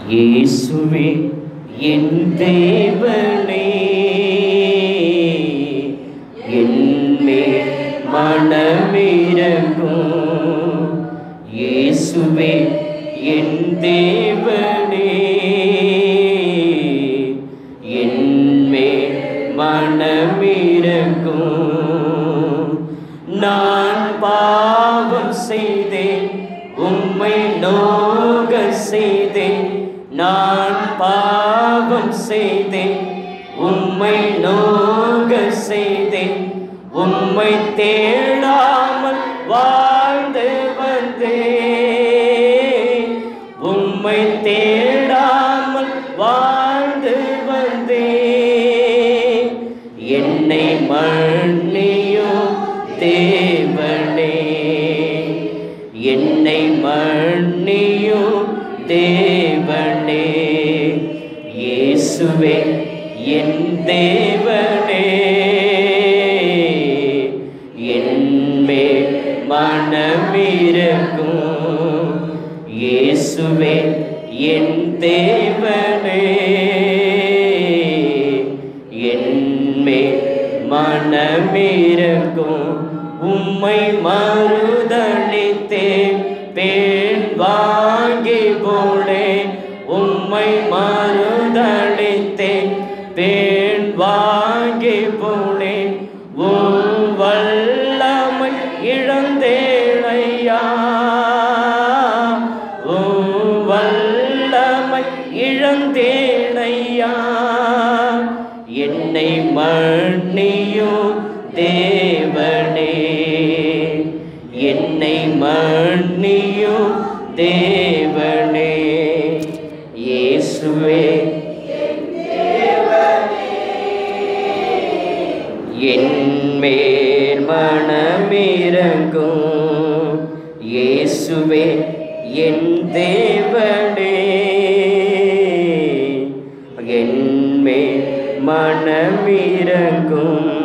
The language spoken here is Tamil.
இயேசுவே என் தேவனே என்னே மனமிரங்கும் இயேசுவே என் தேவனே என்மே மனமிரங்கும் நான் பாவம் செய்தேன் உம்மை நோக செய்தேன் நான் பாவம் செய்தேன் உம்மை நோக செய்தேன் உம்மை தேடாமல் வாழ்ந்து வந்தேன் உம்மை தேடாமல் வாழ்ந்து வந்தேன் என்னை மன்னியோ தேவனே என்னை மன்னியோ தேவனே இயேசுவே என் தேவனே என்மே மனமிருக்கும் இயேசுவே என் தேவனே என்மே மனமிருக்கும் உம்மை மறுதளித்தே பேன் வாங்கி போனே உம்மை மறுதளித்தே பேன் வாங்கி போனே உம் வல்லமை இழந்தேனையா உம் வல்லமை இழந்தேனையா என்னை மன்னியோ தேவனே என்னை மன்னியோ தேவனே இயேசுவே என்மேல் மனமிரங்கும் இயேசுவே என் தேவனே என்மேல் மனமிரங்கும்